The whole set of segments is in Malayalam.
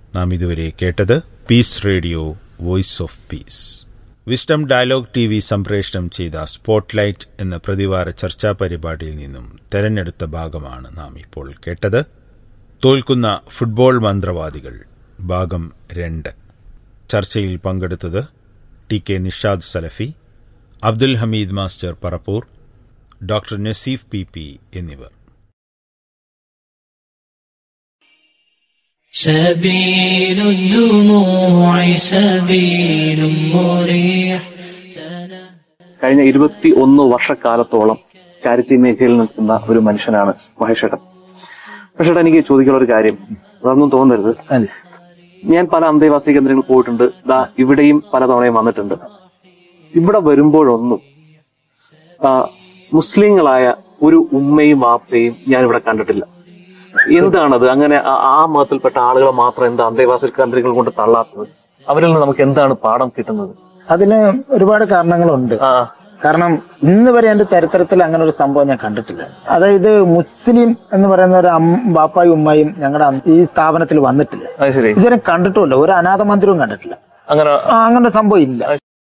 നാം ഇതുവരെ കേട്ടത് Peace Radio Voice of Peace Wisdom Dialogue T V സംപ്രേഷണം ചെയ്ത സ്പോട്ട്ലൈറ്റ് എന്ന പ്രതിവാര ചർച്ചാ പരിപാടിയിൽ നിന്നും തെരഞ്ഞെടുത്ത ഭാഗമാണ് നാം ഇപ്പോൾ കേട്ടത് തോൽക്കുന്ന ഫുട്ബോൾ മന്ത്രവാദികൾ ഭാഗം രണ്ട് ചർച്ചയിൽ പങ്കെടുത്തത് T K Nishad Salafi Abdul Hameed master Parappur doctor Naseef P P എന്നിവർ سبيل الدموع سبيل مريح കഴിഞ്ഞ ഇരുപത്തി ഒന്ന് വർഷക്കാലത്തോളം ചാരിറ്റി മേഖലയിൽ നിൽക്കുന്ന ഒരു മനുഷ്യനാണ് മഹേഷേട്ടൻ മഹേഷേട്ടൻ എനിക്ക് ചോദിക്കാനുള്ള ഒരു കാര്യം അതൊന്നും തോന്നരുത് ഞാൻ പല അന്തേവാസി കേന്ദ്രങ്ങളിൽ പോയിട്ടുണ്ട് ദാ ഇവിടെയും പലതവണയും വന്നിട്ടുണ്ട് ഇവിടെ വരുമ്പോഴൊന്നും ആ, മുസ്ലിങ്ങളായ ഒരു ഉമ്മയും വാപ്പയും ഞാൻ ഇവിടെ കണ്ടിട്ടില്ല എന്താണത് അങ്ങനെ ആ- ആ മതത്തിൽപ്പെട്ട ആളുകളെ മാത്രം എന്താ അന്തേവാസി കേന്ദ്രങ്ങൾ കൊണ്ട് തള്ളാത്തത് അവരിൽ നിന്ന് നമുക്ക് എന്താണ് പാഠം കിട്ടുന്നത് അതിന് ഒരുപാട് കാരണങ്ങളുണ്ട് ആ കാരണം ഇന്ന് വരെ എന്റെ ചരിത്രത്തിൽ അങ്ങനെ ഒരു സംഭവം ഞാൻ കണ്ടിട്ടില്ല അതായത് മുസ്ലിം എന്ന് പറയുന്ന ഒരു അം- ബാപ്പായും ഉമ്മയും ഞങ്ങളുടെ ഈ സ്ഥാപനത്തിൽ വന്നിട്ടില്ല അത് ശരി ഇതുവരെ കണ്ടിട്ടുമില്ല ഒരു അനാഥ മന്ദിരവും കണ്ടിട്ടില്ല അങ്ങനെ ആ, അങ്ങനെ ഒരു സംഭവം ഇല്ല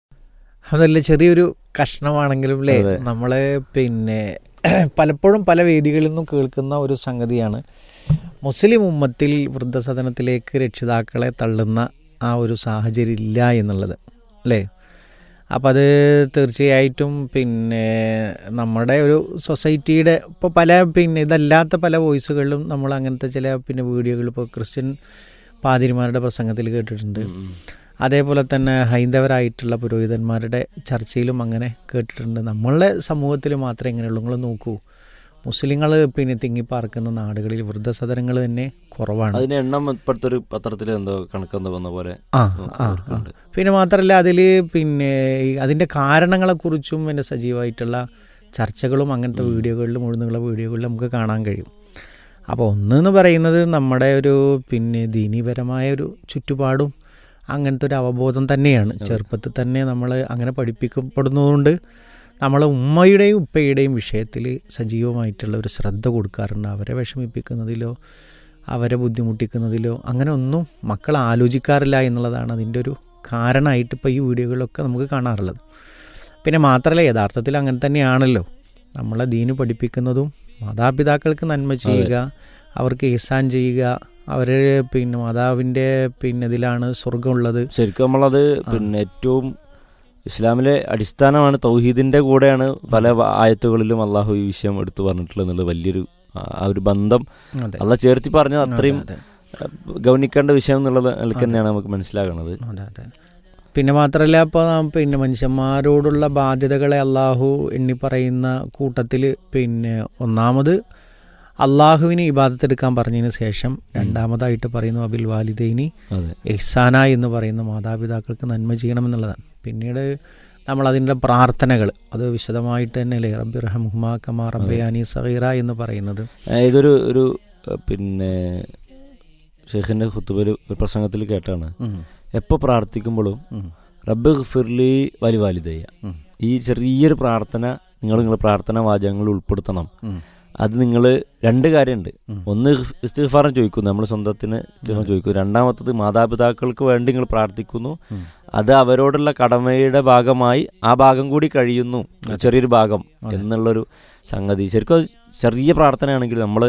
അതല്ല ചെറിയൊരു കഷ്ണമാണെങ്കിലും അല്ലേ നമ്മള് പിന്നെ പലപ്പോഴും പല വേദികളിൽ നിന്നും കേൾക്കുന്ന ഒരു സംഗതിയാണ് മുസ്ലിം ഉമ്മത്തിൽ വൃദ്ധസദനത്തിലേക്ക് രക്ഷിതാക്കളെ തള്ളുന്ന ആ ഒരു സാഹചര്യം ഇല്ല എന്നുള്ളത് അല്ലേ അപ്പം അത് തീർച്ചയായിട്ടും പിന്നെ നമ്മുടെ ഒരു സൊസൈറ്റിയുടെ ഇപ്പോൾ പല പിന്നെ ഇതല്ലാത്ത പല വോയിസുകളിലും നമ്മൾ അങ്ങനത്തെ ചില പിന്നെ വീഡിയോകൾ ഇപ്പോൾ ക്രിസ്ത്യൻ പാതിരിമാരുടെ പ്രസംഗത്തിൽ കേട്ടിട്ടുണ്ട് അതേപോലെ തന്നെ ഹൈന്ദവരായിട്ടുള്ള പുരോഹിതന്മാരുടെ ചർച്ചയിലും അങ്ങനെ കേട്ടിട്ടുണ്ട് നമ്മളുടെ സമൂഹത്തിൽ മാത്രമേ ഇങ്ങനെയുള്ളൂ നിങ്ങൾ നോക്കൂ മുസ്ലിങ്ങൾ പിന്നെ തിങ്ങിപ്പാർക്കുന്ന നാടുകളിൽ വൃദ്ധസദനങ്ങൾ തന്നെ കുറവാണ് അതിന് എണ്ണം ഇപ്പോഴത്തെ ഒരു പത്രത്തിൽ എന്തോ കണക്കെന്തോ വന്ന പോലെ ആ ആ ആ. പിന്നെ മാത്രമല്ല അതിൽ പിന്നെ ഈ അതിൻ്റെ കാരണങ്ങളെക്കുറിച്ചും പിന്നെ സജീവമായിട്ടുള്ള ചർച്ചകളും അങ്ങനത്തെ വീഡിയോകളിലും മുഴുന്നുള്ള വീഡിയോകളിലും നമുക്ക് കാണാൻ കഴിയും അപ്പോൾ ഒന്നെന്ന് പറയുന്നത് നമ്മുടെ ഒരു പിന്നെ ദീനീപരമായ ഒരു ചുറ്റുപാടും അങ്ങനത്തെ ഒരു അവബോധം തന്നെയാണ് ചെറുപ്പത്തിൽ തന്നെ നമ്മൾ അങ്ങനെ പഠിപ്പിക്കപ്പെടുന്നതുകൊണ്ട് നമ്മൾ ഉമ്മയുടെയും ഉപ്പയുടെയും വിഷയത്തിൽ സജീവമായിട്ടുള്ള ഒരു ശ്രദ്ധ കൊടുക്കാറുണ്ട് അവരെ വിഷമിപ്പിക്കുന്നതിലോ അവരെ ബുദ്ധിമുട്ടിക്കുന്നതിലോ അങ്ങനെ ഒന്നും മക്കൾ ആലോചിക്കാറില്ല എന്നുള്ളതാണ് അതിൻ്റെ ഒരു കാരണമായിട്ട് ഇപ്പോൾ ഈ വീഡിയോകളിലൊക്കെ നമുക്ക് കാണാറുള്ളത് പിന്നെ മാത്രമല്ല യഥാർത്ഥത്തിൽ അങ്ങനെ തന്നെയാണല്ലോ നമ്മളെ ദീന് പഠിപ്പിക്കുന്നതും മാതാപിതാക്കൾക്ക് നന്മ ചെയ്യുക അവർക്ക് ഈസാൻ ചെയ്യുക അവർ പിന്നെ മാതാവിൻ്റെ പിന്നെ ഇതിലാണ് സ്വർഗമുള്ളത് ശരിക്കും നമ്മളത് പിന്നെ ഏറ്റവും ഇസ്ലാമിലെ അടിസ്ഥാനമാണ് തൗഹീദിന്റെ കൂടെയാണ് പല വ- ആയത്തുകളിലും അള്ളാഹു ഈ വിഷയം എടുത്തു പറഞ്ഞിട്ടുള്ളത് എന്നുള്ളത് വലിയൊരു ആ ആ ഒരു ബന്ധം അതെ അള്ള ചേർത്തി പറഞ്ഞത് അത്രയും അതെ, അഹ് ഗൗനിക്കേണ്ട വിഷയം എന്നുള്ളത് നിലക്ക് തന്നെയാണ് നമുക്ക് മനസ്സിലാകുന്നത് അതെ അതെ പിന്നെ മാത്രമല്ല ഇപ്പോൾ പിന്നെ മനുഷ്യന്മാരോടുള്ള ബാധ്യതകളെ അള്ളാഹു എണ്ണി പറയുന്ന കൂട്ടത്തിൽ പിന്നെ ഒന്നാമത് അള്ളാഹുവിന് ഇബാദത്തെടുക്കാൻ പറഞ്ഞതിന് ശേഷം രണ്ടാമതായിട്ട് പറയുന്നു അബിൽ വാലിദൈനി അതെ എഹ്സാന എന്ന് പറയുന്ന മാതാപിതാക്കൾക്ക് നന്മ ചെയ്യണമെന്നുള്ളതാണ് പിന്നീട് നമ്മൾ അതിൻ്റെ പ്രാർത്ഥനകൾ അത് വിശദമായിട്ട് തന്നെ അല്ലേ റബ്ബി റഹമുഹ്മാ കമാ റബ്ബയാനി സഹീറ എന്ന് പറയുന്നത് ഏഹ് ഇതൊരു ഒരു അഹ് പിന്നെ ഷെയ്ഖിന്റെ ഖുത്തുബയിൽ ഒരു പ്രസംഗത്തിൽ കേട്ടാണ് എപ്പോൾ പ്രാർത്ഥിക്കുമ്പോഴും റബ്ബ് ഫിർലി വലി വാലിദയ്യ ഈ ചെറിയൊരു പ്രാർത്ഥന നിങ്ങൾ നിങ്ങളുടെ പ്രാർത്ഥന വാചകങ്ങൾ ഉൾപ്പെടുത്തണം അത് നിങ്ങൾ രണ്ട് കാര്യമുണ്ട് ഒന്ന് ഇസ്തിഫാറം ചോദിക്കുന്നു നമ്മൾ സ്വന്തത്തിന് ഇസ്തിഫാർ ചോദിക്കുന്നു രണ്ടാമത്തത് മാതാപിതാക്കൾക്ക് വേണ്ടി നിങ്ങൾ പ്രാർത്ഥിക്കുന്നു അത് അവരോടുള്ള കടമയുടെ ഭാഗമായി ആ ഭാഗം കൂടി കഴിയുന്നു ചെറിയൊരു ഭാഗം എന്നുള്ളൊരു സംഗതി ശരിക്കും അത് ചെറിയ പ്രാർത്ഥനയാണെങ്കിൽ നമ്മൾ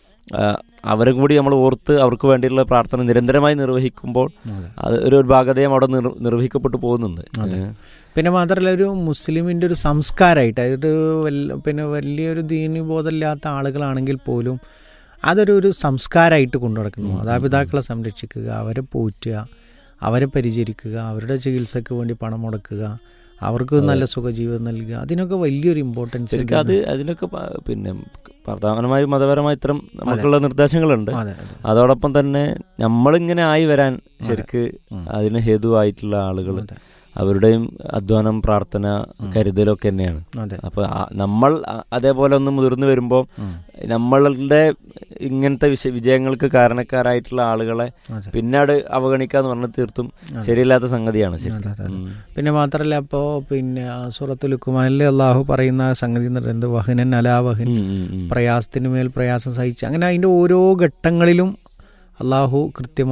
അവരെ കൂടി നമ്മൾ ഓർത്ത് അവർക്ക് വേണ്ടിയുള്ള പ്രാർത്ഥന നിരന്തരമായി നിർവഹിക്കുമ്പോൾ അത് ഒരു ഒരു ഭാഗതയും അവിടെ നിർ- നിർവഹിക്കപ്പെട്ടു പോകുന്നുണ്ട് ഏഹ്. പിന്നെ മാത്രമല്ല ഒരു മുസ്ലിമിൻ്റെ ഒരു സംസ്കാരമായിട്ട് അതൊരു വല്ല- പിന്നെ വലിയൊരു ദീനബോധമില്ലാത്ത ആളുകളാണെങ്കിൽ പോലും അതൊരു ഒരു സംസ്കാരമായിട്ട് കൊണ്ടു നടക്കുന്നു മാതാപിതാക്കളെ സംരക്ഷിക്കുക അവരെ പോറ്റുക അവരെ പരിചരിക്കുക അവരുടെ ചികിത്സയ്ക്ക് വേണ്ടി പണം മുടക്കുക അവർക്ക് നല്ല സുഖജീവിതം നൽകുക അതിനൊക്കെ വലിയൊരു ഇമ്പോർട്ടൻസ് ശരിക്കും അത് അതിനൊക്കെ പ- പിന്നെ പ്രധാനമായും മതപരമായ ഇത്തരം നമുക്കുള്ള നിർദ്ദേശങ്ങളുണ്ട് അതെ അതെ അതോടൊപ്പം തന്നെ നമ്മളിങ്ങനെ ആയി വരാൻ ശരിക്ക് അതിന് ഹേതുവായിട്ടുള്ള ആളുകൾ അവരുടെയും അധ്വാനം പ്രാർത്ഥന കരുതലൊക്കെ തന്നെയാണ് അതെ അപ്പൊ ആ- നമ്മൾ അ- അതേപോലെ ഒന്ന് മുതിർന്നു വരുമ്പോൾ നമ്മളുടെ ഇങ്ങനത്തെ വിഷ വിജയങ്ങൾക്ക് കാരണക്കാരായിട്ടുള്ള ആളുകളെ അതെ. പിന്നീട് അവഗണിക്കാന്ന് പറഞ്ഞാൽ തീർത്തും ശരിയല്ലാത്ത സംഗതിയാണ് അതെ, ശരിക്കും അതെ, അതെ. ഉം. പിന്നെ മാത്രമല്ല ഇപ്പോൾ പിന്നെ സൂറത്തുൽ ലുക്കുമാനിൽ അള്ളാഹു പറയുന്ന സംഗതി എന്ന് പറയുന്നത് വഹനൻ അലാ വഹൻ ഉം, ഉം, ഉം. പ്രയാസത്തിന് മേൽ പ്രയാസം സഹിച്ച് അങ്ങനെ അതിൻ്റെ ഓരോ ഘട്ടങ്ങളിലും അള്ളാഹു കൃത്യമായി